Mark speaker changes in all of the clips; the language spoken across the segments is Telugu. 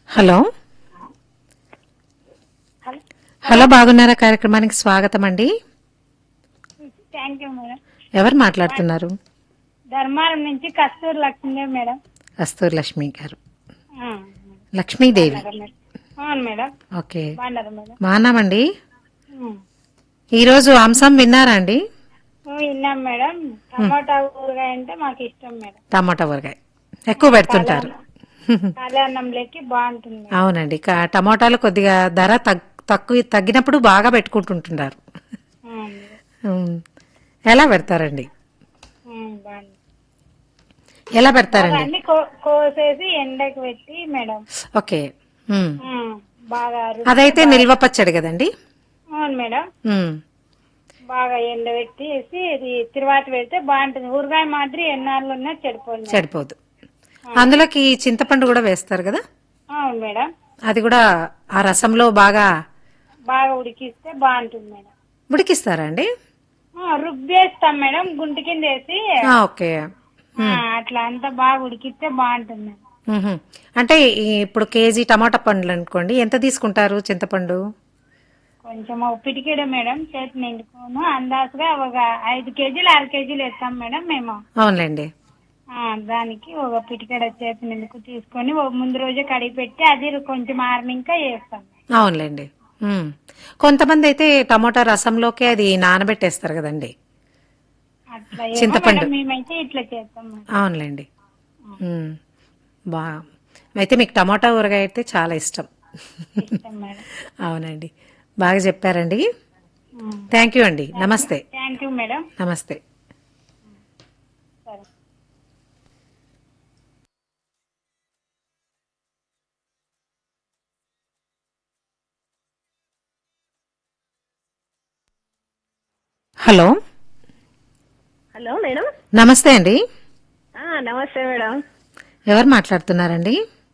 Speaker 1: హలో
Speaker 2: హలో
Speaker 1: హలో బాగున్నారా కార్యక్రమానికి స్వాగతం అండి
Speaker 2: థ్యాంక్ యూ మేడం
Speaker 1: ఎవరు మాట్లాడుతున్నారు
Speaker 2: ధర్మారం నుంచి కస్తూరి లక్ష్మీ మేడం
Speaker 1: కస్తూరి లక్ష్మి గారు
Speaker 2: ఆ,
Speaker 1: లక్ష్మీదేవి
Speaker 2: బాగున్నారా మేడం? అవును మేడం
Speaker 1: ఓకే
Speaker 2: బాగున్నారా మేడం
Speaker 1: బాగున్నామండి
Speaker 2: ఉమ్.
Speaker 1: ఈరోజు అంశం విన్నారా అండి
Speaker 2: ఓ, విన్నాం మేడం టమాటా ఊరగాయ అంటే మాకు ఇష్టం మేడం
Speaker 1: టమాటా ఊరగాయ ఎక్కువ పెడుతుంటారు
Speaker 2: కళ్యాణంలోకి బాగుంటుంది మేడం.
Speaker 1: అవునండి కా- టమాటాలు కొద్దిగా ధర తగ్- తక్కువ తగ్గినప్పుడు బాగా పెట్టుకుంటుంటున్నారు
Speaker 2: అవును మేడం.
Speaker 1: ఉమ్. ఎలా పెడతారండి
Speaker 2: ఉమ్, బాగుంది
Speaker 1: ఎలా పెడతారండి
Speaker 2: అన్ని కో- కోసేసి ఎండకు పెట్టి మేడం
Speaker 1: ఓకే ఉమ్.
Speaker 2: ఉమ్, బాగా రుబ్బి-
Speaker 1: అదైతే నిల్వ పచ్చడి కదండి
Speaker 2: అవును మేడం
Speaker 1: ఉమ్.
Speaker 2: బాగా ఎండ పెట్టేసి ఇది తిరువాత పెడితే బాగుంటుంది ఊరగాయ మాదిరి ఎన్నాళ్ళు ఉన్నా చెడిపోదు మేడం.
Speaker 1: చెడిపోదు అందులోకి చింతపండు కూడా వేస్తారు కదా
Speaker 2: అవును మేడం
Speaker 1: అది కూడా ఆ రసంలో బాగా
Speaker 2: బాగా ఉడికిస్తే బాగుంటుంది మేడం
Speaker 1: ఉడికిస్తారా అండి
Speaker 2: ఆ, రుబ్బేస్తాం మేడం గుంట కింద వేసి
Speaker 1: ఆ, ఓకే
Speaker 2: ఆ, అట్లా అంతా బాగా ఉడికిస్తే బాగుంటుంది మేడం
Speaker 1: మ్హూ. అంటే ఈ ఇప్పుడు కేజీ టమాటా పండ్లు అనుకోండి ఎంత తీసుకుంటారు చింతపండు
Speaker 2: కొంచెం ఒక పిటికెడు మేడం చేతి నిండుకోను అందాజుగా ఒక ఐదు కేజీలు ఆరు కేజీలు వేస్తాం మేడం మేము
Speaker 1: అవునులేండి
Speaker 2: ఆ, దానికి ఒక పిటికెడ చేతి నిండుకు తీసుకొని ఒక ముందు రోజే కడిగి పెట్టి అది కొంచెం ఆరినాక వేస్తాం
Speaker 1: అవునులేండి మ్. కొంతమంది అయితే టమాటా రసంలోకి అది నానబెట్టేస్తారు కదండి
Speaker 2: అట్లా ఏమో
Speaker 1: చింతపండు.
Speaker 2: మేడం మేమైతే ఇట్లా చేస్తాం మేడం
Speaker 1: అవునులేండి మ్. బా అయితే మీకు టమాటా ఊరగాయ అయితే చాలా ఇష్టం
Speaker 2: ఇష్టం మేడం
Speaker 1: అవునండి బాగా చెప్పారండి థ్యాంక్ యూ అండి నమస్తే
Speaker 2: థ్యాంక్ యూ మేడం
Speaker 1: నమస్తే
Speaker 2: సరే
Speaker 1: హలో
Speaker 3: హలో మేడం
Speaker 1: నమస్తే అండి
Speaker 3: ఆ, నమస్తే మేడం
Speaker 1: ఎవరు మాట్లాడుతున్నారండి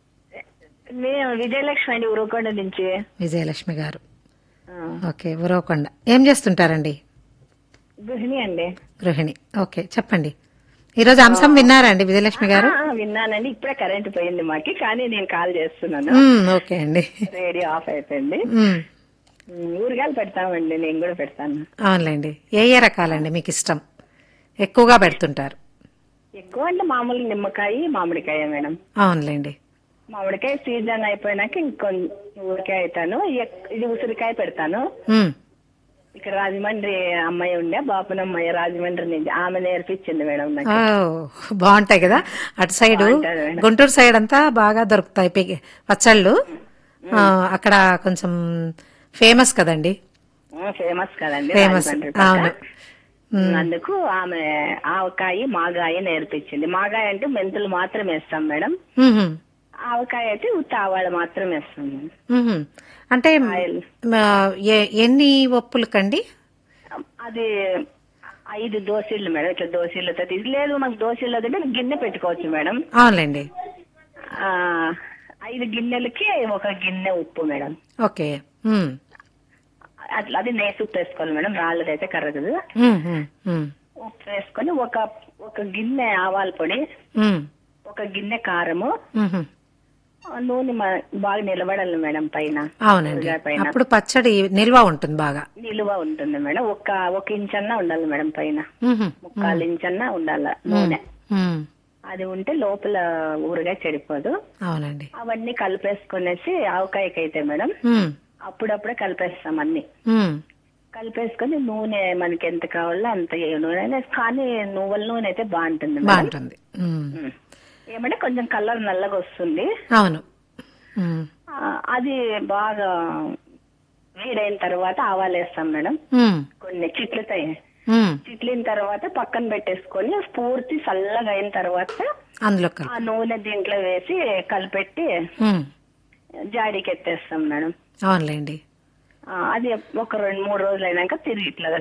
Speaker 3: మేము విజయలక్ష్మి అండి ఉరవకొండ నుంచి
Speaker 1: విజయలక్ష్మి గారు
Speaker 3: ఆ,
Speaker 1: ఓకే ఉరవకొండ ఏం చేస్తుంటారండి
Speaker 3: గృహిణి అండి
Speaker 1: గృహిణి ఓకే చెప్పండి ఈరోజు అంశం విన్నారా అండి విజయలక్ష్మి గారు
Speaker 3: ఆ, ఆ, విన్నానండి ఇప్పుడే కరెంట్ పోయింది మాకి కానీ నేను కాల్ చేస్తున్నాను
Speaker 1: మ్మ్, ఓకే అండి
Speaker 3: రేడియో ఆఫ్ అయిపోయింది
Speaker 1: మ్మ్,
Speaker 3: ఉమ్, ఊరగాయలు పెడతామండి నేను కూడా పెడతాను
Speaker 1: అవునులేండి ఏ ఏ రకాలండి మీకు ఇష్టం ఎక్కువగా పెడుతుంటారు
Speaker 3: ఎక్కువ అంటే మామూలు నిమ్మకాయ మామిడికాయ మేడం
Speaker 1: అవునులేండి
Speaker 3: మామిడికాయ సీజన్ అయిపోయినాక ఇంకొంచెం ఊరికాయ అవుతాను ఎక్- ఇది ఉసిరికాయ పెడతాను
Speaker 1: మ్మ్,
Speaker 3: ఇక్కడ రాజమండ్రి అమ్మాయి ఉండే బాపునమ్మాయి రాజమండ్రి నుంచి ఆమె నేర్పించింది మేడం నాకు
Speaker 1: ఓ, బాగుంటాయి కదా అటు సైడ్
Speaker 3: బాగుంటాయి మేడం.
Speaker 1: గుంటూరు సైడ్ అంతా బాగా దొరుకుతాయి పిగి- పచ్చళ్ళు ఆ, అక్కడ కొంచెం ఫేమస్ కదండి
Speaker 3: ఫేమస్ కదండి
Speaker 1: ఫేమస్
Speaker 3: రాజమండ్రి
Speaker 1: అవును
Speaker 3: పక్క. అందుకు ఆమె ఆవకాయ మాగాయ నేర్పించింది మాగాయ అంటే మెంతులు మాత్రం వేస్తాం మేడం
Speaker 1: మ్మ్,
Speaker 3: ఆవకాయ అయితే ఉత్త ఆవాళ్ళు మాత్రం వేస్తాం మేడం.
Speaker 1: మ్మ్. అంటే
Speaker 3: ఆయిల్.
Speaker 1: ఆ, ఎ- ఎన్ని ఒప్పులకండి
Speaker 3: అది ఐదు దోశలు మేడం ఇట్లా దోశలతో తీసి లేదు మాకు దోశలు అంటే గిన్నె పెట్టుకోవచ్చు మేడం
Speaker 1: అవునులేండి
Speaker 3: ఆ ఐదు గిన్నెలకి ఒక గిన్నె ఉప్పు మేడం
Speaker 1: ఓకే మ్మ్.
Speaker 3: అట్లా అది నేసుప్పు వేసుకోవాలి మేడం రాళ్ళదైతే కరగదు
Speaker 1: మ్మ్, మ్మ్, మ్మ్,
Speaker 3: ఉప్పు వేసుకొని ఒక ఒక గిన్నె ఆవాల పొడి
Speaker 1: మ్మ్,
Speaker 3: ఒక గిన్నె కారము
Speaker 1: మ్మ్.
Speaker 3: ఆ నూనె మ- బాగా నిలబడాలి మేడం పైన
Speaker 1: అవునండి
Speaker 3: ఊరగాయ పైన
Speaker 1: అప్పుడు పచ్చడి నిల్వ ఉంటుంది బాగా
Speaker 3: నిలువ ఉంటుంది మేడం ఒక ఒక ఇంచ్ అన్నా ఉండాలి మేడం పైన
Speaker 1: మ్మ్,
Speaker 3: ముక్కాలు ఇంచ్ అన్నా ఉండాలి నూనె
Speaker 1: మ్మ్.
Speaker 3: అది ఉంటే లోపల ఊరగాయ చెడిపోదు
Speaker 1: అవునండి
Speaker 3: అవన్నీ కలిపేసుకునేసి ఆవకాయకి అయితే మేడం
Speaker 1: మ్మ్,
Speaker 3: అప్పుడప్పుడే కలిపేస్తాం అన్ని
Speaker 1: మ్మ్.
Speaker 3: కలిపేసుకొని నూనె మనకి ఎంత కావాలో అంత ఏ నూనె అయినా కానీ నువ్వుల నూనె అయితే బాగుంటుంది మేడం
Speaker 1: బాగుంటుంది మ్మ్.
Speaker 3: ఉమ్. ఏమంటే కొంచెం కలర్ నల్లగా వస్తుంది
Speaker 1: అవును మ్మ్.
Speaker 3: ఆ, అది బాగా వేడైన తర్వాత ఆవాలు వేస్తాం మేడం
Speaker 1: మ్మ్.
Speaker 3: కొన్ని చిట్లుతాయి
Speaker 1: మ్మ్.
Speaker 3: చిట్లిన తర్వాత పక్కన పెట్టేసుకొని పూర్తి చల్లగా అయిన తర్వాత
Speaker 1: అందులో కల్
Speaker 3: ఆ నూనె దీంట్లో వేసి కలిపెట్టి
Speaker 1: మ్మ్.
Speaker 3: జాడీకి ఎత్తేస్తాం మేడం
Speaker 1: అవునులేండి
Speaker 3: ఆ, అది ఒక రెండు మూడు రోజులు అయినాక తిరిగి ఇట్లా